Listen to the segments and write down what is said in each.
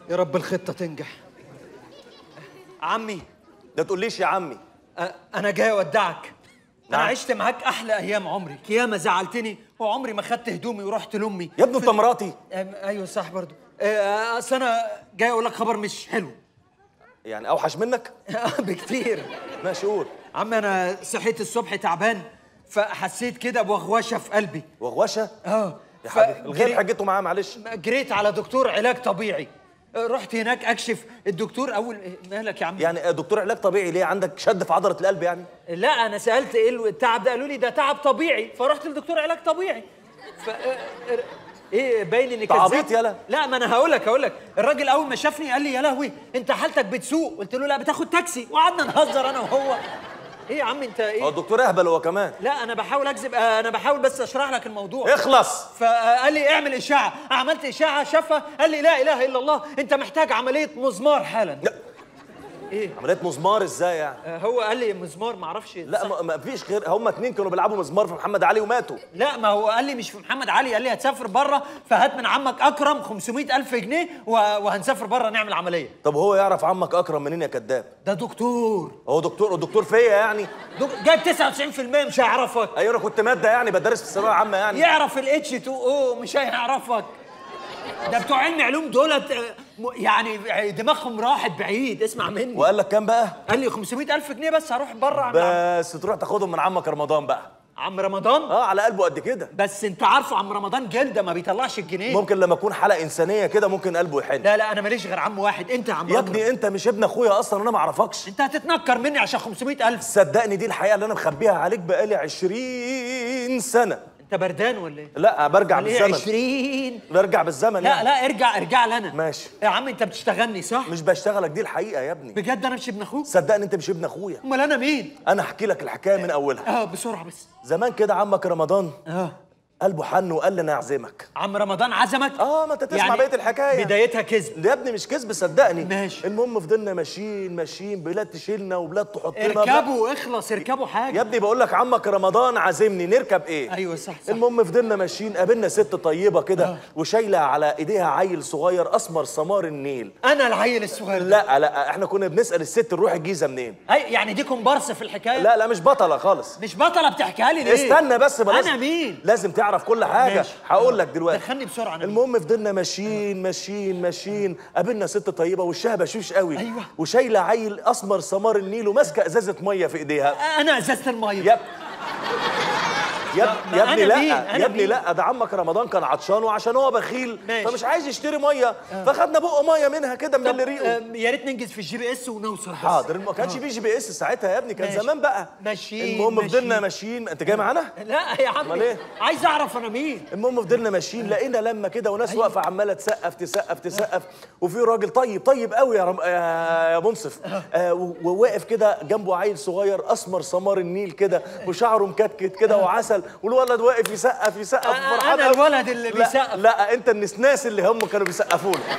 يا رب الخطه تنجح عمي ده تقوليش يا عمي أ- انا جاي اودعك انا نعم. عشت معاك احلى ايام عمري ياما زعلتني وعمري ما خدت هدومي ورحت لامي يا ابني انت مراتي أم- ايوه صح برضو أه، اصل انا جاي اقول لك خبر مش حلو يعني اوحش منك بكتير ماشي قول عم انا صحيت الصبح تعبان فحسيت كده بوغوشه في قلبي وغوشه اه يا حبيبي الغير فجري- حجته معاه معلش جريت على دكتور علاج طبيعي أه، رحت هناك اكشف الدكتور اول مالك يا عم يعني دكتور علاج طبيعي ليه عندك شد في عضله القلب يعني لا انا سالت ايه التعب ده قالوا لي ده تعب طبيعي فرحت لدكتور علاج طبيعي ف اه، ايه باين اني أنت عبيط كذاب. يالا. لا ما انا هقول لك هقول لك الراجل اول ما شافني قال لي يا لهوي انت حالتك بتسوق قلت له لا بتاخد تاكسي وقعدنا نهزر انا وهو ايه يا عم انت هو ايه الدكتور اهبل هو كمان لا انا بحاول اكذب اه، انا بحاول بس اشرح لك الموضوع اخلص فقال لي اعمل اشاعه عملت اشاعه شافها قال لي لا اله الا الله انت محتاج عمليه مزمار حالا لا. ايه عمليه مزمار ازاي يعني اه، هو قال لي مزمار ما اعرفش لا ما- ما فيش غير هم اتنين كانوا بيلعبوا مزمار في محمد علي وماتوا لا ما هو قال لي مش في محمد علي قال لي هتسافر بره فهات من عمك اكرم 500 الف جنيه و- وهنسافر بره نعمل عمليه طب هو يعرف عمك اكرم منين يا كذاب ده دكتور هو دكتور الدكتور فيا يعني دك... جايب 99% مش هيعرفك ايوه انا كنت ماده يعني بدرس في الثانويه العامه يعني يعرف الاتش 2 او مش هيعرفك ده بتوع علم علوم دولت آه، م- يعني دماغهم راحت بعيد اسمع مني وقال لك كام بقى قال لي 500 الف جنيه بس هروح بره اعمل عم... بس تروح تاخدهم من عمك رمضان بقى عم رمضان اه على قلبه قد كده بس انت عارفه عم رمضان جلده ما بيطلعش الجنيه ممكن لما اكون حلقه انسانيه كده ممكن قلبه يحن لا لا انا ماليش غير عم واحد انت يا عم يا أكرم. ابني انت مش ابن اخويا اصلا انا ما اعرفكش انت هتتنكر مني عشان 500 الف صدقني دي الحقيقه اللي انا مخبيها عليك بقالي 20 سنه انت بردان ولا ايه؟ لا برجع ليه بالزمن 20 برجع بالزمن لا يعني. لا ارجع ارجع لنا ماشي. يا عم انت بتشتغلني صح؟ مش بشتغلك دي الحقيقه يا ابني بجد انا مش ابن اخوك؟ صدقني انت مش ابن اخويا امال انا مين؟ انا احكي لك الحكايه من اولها اه بسرعه بس زمان كده عمك رمضان اه قلبه حن وقال لي انا اعزمك عم رمضان عزمك؟ اه ما انت تسمع بقيه الحكايه بدايتها كذب يا ابني مش كذب صدقني ماشي. المهم فضلنا ماشيين ماشيين بلاد تشيلنا وبلاد تحطنا اركبوا اخلص اركبوا حاجه يا ابني بقول لك عمك رمضان عازمني نركب ايه ايوه صح صح المهم فضلنا ماشيين قابلنا ست طيبه كده وشايله على ايديها عيل صغير اسمر سمار النيل انا العيل الصغير ده لا لا احنا كنا بنسال الست نروح الجيزه منين اي يعني دي كومبارس في الحكايه لا لا مش بطله خالص مش بطله بتحكيها لي ليه؟ استنى بس بلاش انا مين؟ لازم تعرف كل حاجه ماشي. هقول لك دلوقتي دخلني بسرعه انا مين؟ المهم فضلنا ماشيين ماشيين ماشيين قابلنا ست طيبه وشها بشوش قوي أيوة. وشايله عيل اسمر سمار النيل وماسكه ازازه ميه في ايديها انا ازازه الميه يا يا ما- يا ما ابني أنا لا مين؟ أنا يا ابني مين؟ لا ده عمك رمضان كان عطشان وعشان هو بخيل ماشي. فمش عايز يشتري ميه فخدنا بق ميه منها كده من اللي ريقه آم، يا ريت ننجز في الجي بي اس ونوصل بس حاضر ما كانش فيه جي بي اس ساعتها يا ابني كان ماشي. زمان بقى ماشيين، المهم فضلنا ماشيين. ماشيين انت جاي معانا لا يا عم أمال إيه؟ عايز اعرف انا مين المهم فضلنا ماشيين لقينا لما كده وناس واقفه عماله تسقف تسقف تسقف وفي راجل طيب طيب قوي يا رم... يا يا منصف آه و- وواقف كده جنبه عيل صغير اسمر سمار النيل كده وشعره مكتكت كده وعسل والولد واقف يسقف يسقف آه، فرحان أنا قوي. الولد اللي لا- بيسقف. لا انت النسناس اللي هم كانوا بيسقفوا له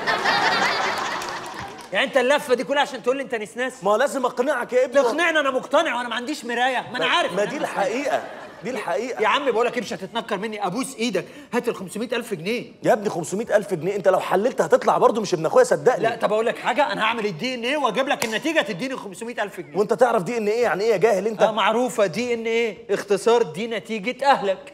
يعني انت اللفه دي كلها عشان تقول لي انت نسناس ما لازم اقنعك يا ابني تقنعني انا مقتنع وانا ما عنديش مرايه ما انا عارف ما أنا دي عارف. الحقيقه دي الحقيقه يا عم بقول لك ايه مش هتتنكر مني ابوس ايدك هات ال 500 الف جنيه يا ابني 500 الف جنيه انت لو حللت هتطلع برضه مش ابن اخويا صدقني لا طب اقول لك حاجه انا هعمل الدي ان ايه واجيب لك النتيجه تديني 500 الف جنيه وانت تعرف دي ان ايه يعني ايه يا جاهل انت آه معروفه دي ان ايه اختصار دي نتيجه اهلك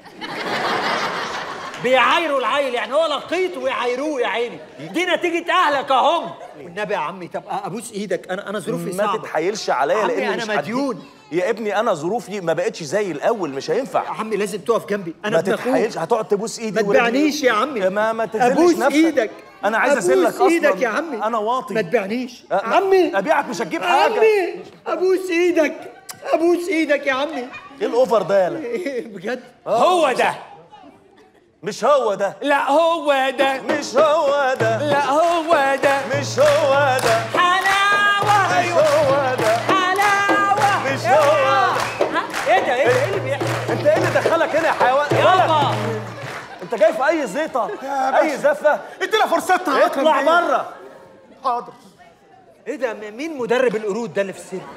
بيعايروا العيل يعني هو لقيته ويعايروه يا عيني دي نتيجه اهلك اهم والنبي يا عمي طب ابوس ايدك انا انا ظروفي ما صعبه تتحايلش عليا عمي لان أنا مش هديك- مديون. يا ابني انا ظروفي ما بقتش زي الاول مش يا هينفع عمي لازم تقف جنبي انا ما ابن اخوك تتحايلش هتقعد تبوس ايدي ما ورجلي. تبيعنيش يا عمي ما ما تذلش ابوس نفسك ايدك انا عايز اذلك ابوس اصلا ايدك يا عمي انا واطي ما تبيعنيش أ- عمي ابيعك مش هتجيب حاجه عمي ابوس ايدك ابوس ايدك يا عمي ايه الاوفر ده يالا بجد هو ده مش هو ده لا هو ده مش هو ده لا هو ده مش هو ده حلاوه مش هو ده حلاوه مش هو ايه ده ايه ده ايه اللي بيحصل انت ايه اللي دخلك هنا يا حيوان ولد، يابا انت جاي في اي زيطه اي زفه ادينا فرصتها يا اطلع أكرم بيه. بره حاضر ايه ده م- مين مدرب القرود ده اللي في السيرك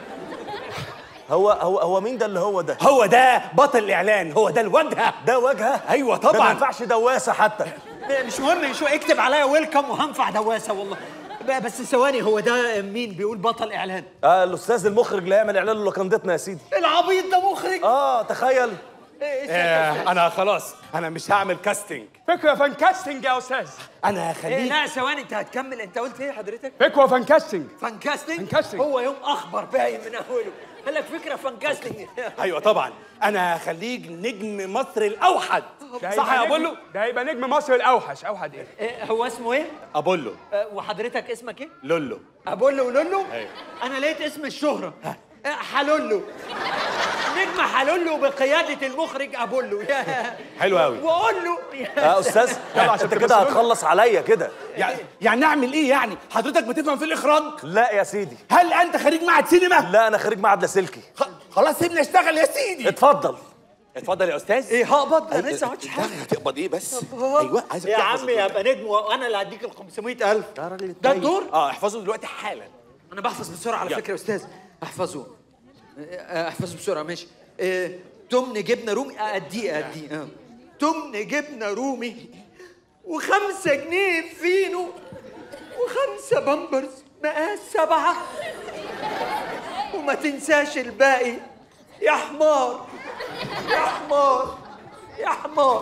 هو هو هو مين ده اللي هو ده هو ده بطل الاعلان هو ده الواجهه ده واجهه ايوه ده ما طبعا ينفعش دواسه حتى مش مهم شو اكتب عليا ويلكم وهنفع دواسه والله بقى بس ثواني هو ده مين بيقول بطل اعلان آه الاستاذ المخرج اللي هيعمل اعلان لوكندتنا يا سيدي العبيط ده مخرج اه تخيل إيه آه انا خلاص انا مش هعمل كاستنج فكره فانكاستنج يا استاذ انا إيه هخليك لا ثواني انت هتكمل انت قلت ايه حضرتك فكره فانكاستنج فانكاستنج فانكاستنج. هو يوم اخبر باين من اوله قال لك فكره فانكاستنج ايوه طبعا انا هخليك نجم مصر الاوحد ده صح هيبقى يا نجم- ابولو ده هيبقى نجم مصر الاوحش اوحد ايه إيه هو اسمه ايه ابولو آه، وحضرتك اسمك ايه لولو ابولو ولولو أيوة. انا لقيت اسم الشهرة آه، حلولو نجم حلولو بقيادة المخرج أبولو يا حلو أوي. وأقول له يا آه استاذ يلا عشان انت تبقى كده سلول. هتخلص عليا كده يعني يعني نعمل ايه يعني حضرتك بتفهم في الاخراج لا يا سيدي هل انت خريج معهد سينما لا انا خريج معهد لاسلكي خ- خلاص سيبني اشتغل يا سيدي اتفضل اتفضل يا استاذ إيه هقبض أنا لسه ما عملتش حاجة هتقبض ايه بس ايوه عايزك يا تحفظ عمي الدور ده. يبقى نجم وأنا اللي هديك ال 500000 ده الدور اه احفظه دلوقتي حالا أنا بحفظ بسرعة على يلا. فكرة يا أستاذ أحفظه آه، أحفظه بسرعة ماشي آه، تمن جبنة رومي آه، أديه أديه آه. تمن جبنة رومي وخمسة جنيه فينو وخمسة بامبرز مقاس سبعة وما تنساش الباقي يا حمار يا حمار يا حمار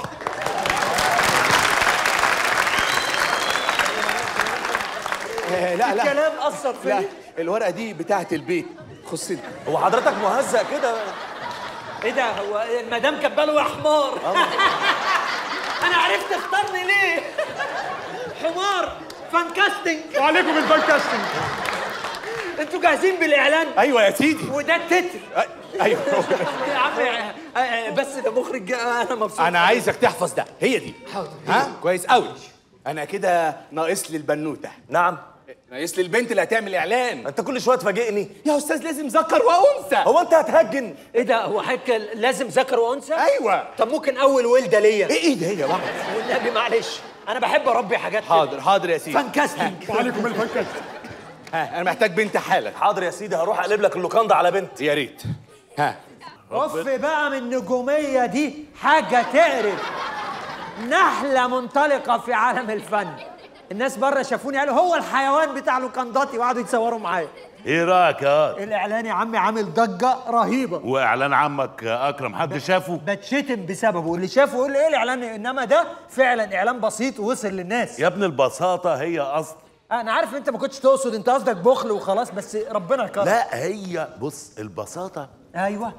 آه لا لا الكلام أثر لا فيا الورقه دي بتاعه البيت خصني هو حضرتك مهزأ كده ايه ده هو المدام كاتبه له يا حمار انا عرفت اختارني ليه حمار فانكاستنج وعليكم الفانكاستنج انتوا جاهزين بالاعلان ايوه يا سيدي وده التتر آه، ايوه يا عم آه، آه، بس ده مخرج آه، انا مبسوط انا عايزك تحفظ ده هي دي حاضر. ها كويس قوي انا كده ناقص لي البنوته نعم ناقص لي البنت اللي هتعمل اعلان انت كل شويه تفاجئني يا استاذ لازم ذكر وانثى هو انت هتهجن ايه ده هو حضرتك لازم ذكر وانثى ايوه طب ممكن اول ولده ليا ايه ايه ده يا واحد والنبي معلش انا بحب اربي حاجات كده. حاضر حاضر يا سيدي فانكاستنج وعليكم الفانكاستنج ها انا محتاج بنت حالا حاضر يا سيدي هروح اقلب لك اللوكاندا على بنت يا ريت ها اوف بقى من النجوميه دي حاجه تعرف نحله منطلقه في عالم الفن الناس بره شافوني قالوا هو الحيوان بتاع لوكانداتي وقعدوا يتصوروا معايا ايه رايك يا واد؟ الاعلان يا عمي عامل ضجه رهيبه واعلان عمك اكرم حد شافه بتشتم بسببه اللي شافه يقول لي ايه الاعلان انما ده فعلا اعلان بسيط ووصل للناس يا ابن البساطه هي اصل انا عارف انت ما كنتش تقصد انت قصدك بخل وخلاص بس ربنا كرم لا هي بص البساطه ايوه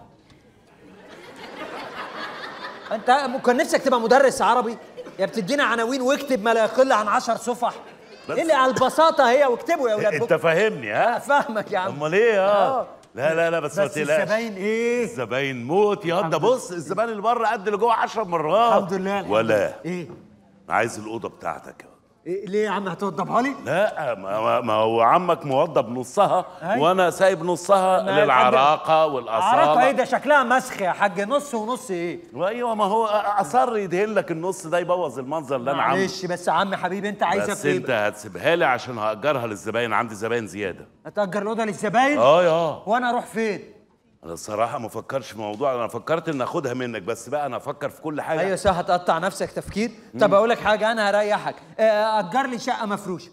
انت كان نفسك تبقى مدرس عربي يا بتدينا عناوين واكتب ما لا يقل عن عشر صفح ايه اللي على البساطه هي واكتبوا يا اولاد انت بكرة. فاهمني ها فاهمك يا عم امال ايه آه. اه لا لا لا بس, ما بس تقلقش الزباين ايه الزباين موت يا واد ده بص الزبائن اللي بره قد اللي جوه 10 مرات الحمد لله الحمد ولا لله. ايه عايز الاوضه بتاعتك يا واد. إيه ليه يا عم هتوضبها لي لا ما, ما- ما هو عمك موضب نصها أيوة. وانا سايب نصها ما للعراقه عراقه ايه والاصاله ده شكلها مسخ يا حاج نص ونص ايه ايوه ما هو اصر يدهن لك النص ده يبوظ المنظر اللي انا عامله معلش بس يا عم حبيبي انت عايزك بس ايه انت هتسيبها لي عشان هاجرها للزباين عندي زباين زياده هتأجر الأوضة للزباين اه يا وأنا أروح فين؟ انا الصراحه ما فكرش في موضوع انا فكرت ان اخدها منك بس بقى انا افكر في كل حاجه أيوة صح هتقطع نفسك تفكير طب أقول لك حاجة أنا هريحك آه، أجر لي شقة مفروشة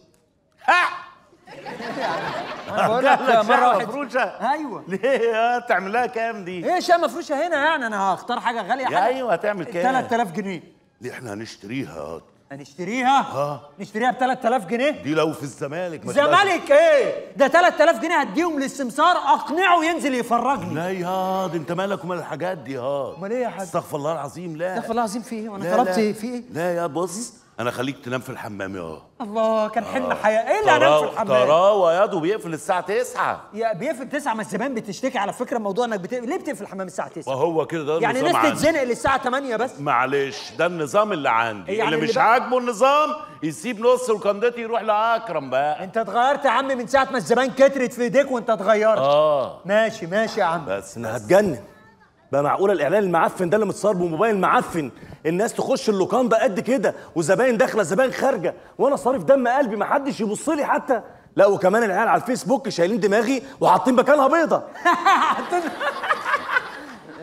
أنا بقول لك أجر لك مرة شقة واحد مفروشة؟ أيوة ليه يا تعملها كام دي إيه شقة مفروشة هنا يعني أنا هختار حاجة غالية يا حاجة ايوه هتعمل كام 3000 جنيه دي احنا هنشتريها يا واد. هنشتريها آه. نشتريها ب 3000 جنيه دي لو في الزمالك ما تبقاش- زمالك ايه ده 3000 جنيه هديهم للسمسار اقنعه ينزل يفرجني لا يا دي انت مالك ومال الحاجات دي يا امال ايه يا حاج استغفر الله العظيم لا استغفر الله العظيم في ايه وانا لا طلبت لا. في ايه لا يا بص انا خليك تنام في الحمام يا الله كان حلم حياه ايه اللي هنام في الحمام تراوى يا دو بيقفل الساعه 9 يا بيقفل 9 ما الزبائن بتشتكي على فكره موضوع انك بتقفل ليه بتقفل الحمام الساعه 9 وهو كده ده يعني النظام ناس عندي. تتزنق للساعه 8 بس معلش ده النظام اللي عندي يعني اللي اللي مش بقى- عاجبه النظام يسيب نص وكندتي يروح لاكرم بقى انت اتغيرت يا عم من ساعه ما الزبائن كترت في ايديك وانت اتغيرت اه ماشي ماشي يا عم بس انا هتجنن بقى معقوله الاعلان المعفن ده اللي متصور بموبايل معفن الناس تخش اللوكاندا قد كده وزباين داخله زباين خارجه وانا صارف دم قلبي ما حدش يبص لي حتى لا وكمان العيال على الفيسبوك شايلين دماغي وحاطين مكانها بيضه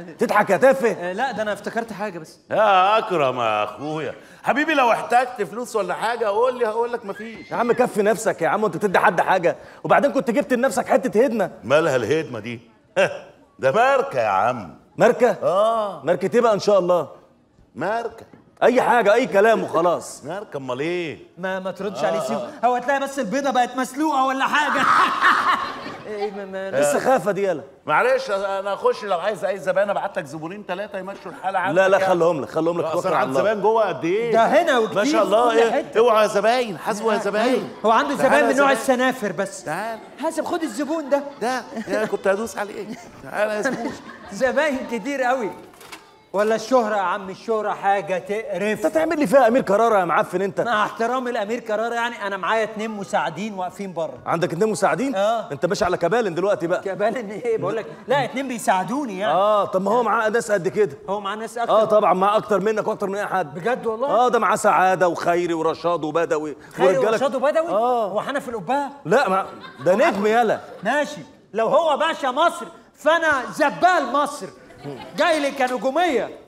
تضحك يا تافه آه، لا ده انا افتكرت حاجه بس يا اكرم يا اخويا حبيبي لو احتجت فلوس ولا حاجه قول لي هقول لك مفيش يا عم كفي نفسك يا عم وانت بتدي حد حاجه وبعدين كنت جبت لنفسك حته هدنه مالها الهدمه دي ده ماركه يا عم ماركه اه ماركه ايه بقى ان شاء الله ماركه اي حاجه اي كلام وخلاص ماركه امال ايه ما ما تردش عليه سيبه هو تلاقي بس البيضه بقت مسلوقه ولا حاجه إيه، ما- ما- ايه السخافه دي يلا معلش انا اخش لو عايز اي زبائن ابعت لك زبونين ثلاثه يمشوا الحاله عندك لا لا يعني. خليهم لك خليهم لك اصلا توكل على عند الله زبائن جوه قد ايه ده هنا وكتير ما شاء الله في كل ايه حتة. اوعى يا زباين حاسبوا يا زباين هو عنده تعالى زبائن يا من نوع زبائن. السنافر بس تعال حاسب خد الزبون ده ده ده كنت هدوس عليه تعالى يا زبون زباين كتير قوي ولا الشهرة يا عم الشهرة حاجة تقرف انت تعمل لي فيها امير كراره يا معفن انت مع احترامي الأمير كرارة يعني أنا معايا اتنين مساعدين واقفين بره عندك اتنين مساعدين آه. انت ماشي على كبالن دلوقتي بقى كبال إن إيه بقول لك لا اتنين بيساعدوني يعني اه طب ما هو معاه ناس قد كده هو معاه ناس أكتر اه طبعا معاه اكتر منك واكتر من اي حد بجد والله اه ده معاه سعاده وخيري ورشاد وبدوي خيري ورجالة- ورشاد وبدوي اه هو حنف القباء لا ما ده نجم يالا ماشي لو هو باشا مصر فأنا زبال مصر جاي لي كنجومية